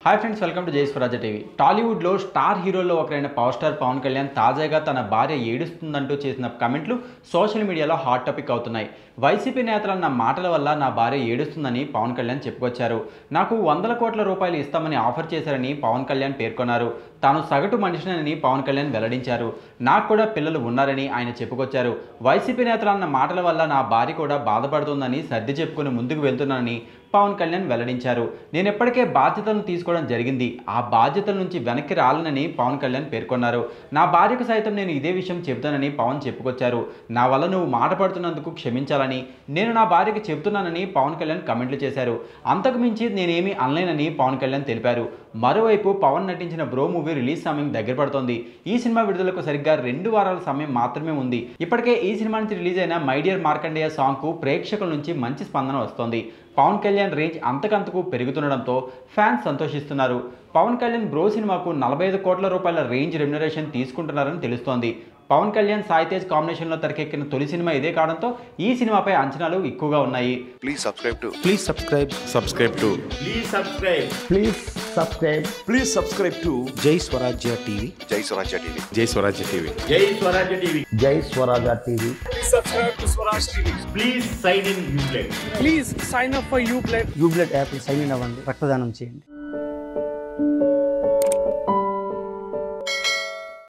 Hi friends welcome to జై స్వరాజ TV టాలీవుడ్లో star హీరోల్లో ఒకరైన పవర్ స్టార్ పవన్ కళ్యాణ్ తాజాగా తన భార్య ఏడుస్తుందంటూ చేసిన కమెంట్లు సోషల్ మీడియాలో హాట్ టాపిక్ అవుతున్నాయి వైసీపీ నేతలన్న మాటల వల్ల నా భార్య ఏడుస్తుందని పవన్ కళ్యాణ్ చెప్పుకొచ్చారు నాకు వందల కోట్ల రూపాయలు ఇస్తామని ఆఫర్ చేశారని పవన్ కళ్యాణ్ పేర్కొన్నారు తాను సగటు మనిషినని పవన్ కళ్యాణ్ వెల్లడించారు నాకు కూడా పిల్లలు ఉన్నారని ఆయన చెప్పుకొచ్చారు వైసీపీ నేతలన్న మాటల వల్ల నా భార్య కూడా బాధపడుతుందని సర్ది చెప్పుకుని ముందుకు వెళ్తున్నానని పవన్ కళ్యాణ్ వెల్లడించారు నేను ఎప్పటికే బాధ్యతలను తీసుకోవడం జరిగింది ఆ బాధ్యతల నుంచి వెనక్కి రాలనని పవన్ కళ్యాణ్ పేర్కొన్నారు నా భార్యకు సైతం నేను ఇదే విషయం చెబుతానని పవన్ చెప్పుకొచ్చారు నా వల్ల నువ్వు మాట పడుతున్నందుకు క్షమించాలని నేను నా భార్యకి చెబుతున్నానని పవన్ కళ్యాణ్ కమెంట్లు చేశారు అంతకు మించి నేనేమీ అనలేనని పవన్ కళ్యాణ్ తెలిపారు మరోవైపు పవన్ నటించిన బ్రో మూవీ రిలీజ్ సమయం దగ్గర పడుతోంది ఈ సినిమా విడుదలకు సరిగ్గా రెండు వారాల సమయం మాత్రమే ఉంది ఇప్పటికే ఈ సినిమా నుంచి రిలీజ్ అయిన మై డియర్ మార్కండేయ సాంగ్కు ప్రేక్షకుల నుంచి మంచి స్పందన వస్తోంది పవన్ కళ్యాణ్ రేంజ్ అంతకంతకు పెరుగుతుండడంతో ఫ్యాన్స్ సంతోషిస్తున్నారు పవన్ కళ్యాణ్ బ్రో సినిమాకు నలభై ఐదు కోట్ల రూపాయల రేంజ్ రెమ్యునరేషన్ తీసుకుంటున్నారని తెలుస్తోంది పవన్ కళ్యాణ్ సాయి తేజ్ కాంబినేషన్లో తెరకెక్కిన తొలి సినిమా ఇదే కావడంతో ఈ సినిమాపై అంచనాలు ఎక్కువగా ఉన్నాయి Please subscribe to Please subscribe. subscribe to Please subscribe. Please subscribe. please subscribe to Jai Swarajya TV. Jai Swarajya TV. Jai Swarajya TV. Jai Swarajya TV. Jai Swarajya TV. Please sign in Uplay. Please sign up for Uplay యూబ్లెట్ app sign in అవ్వండి రక్తదానం చేయండి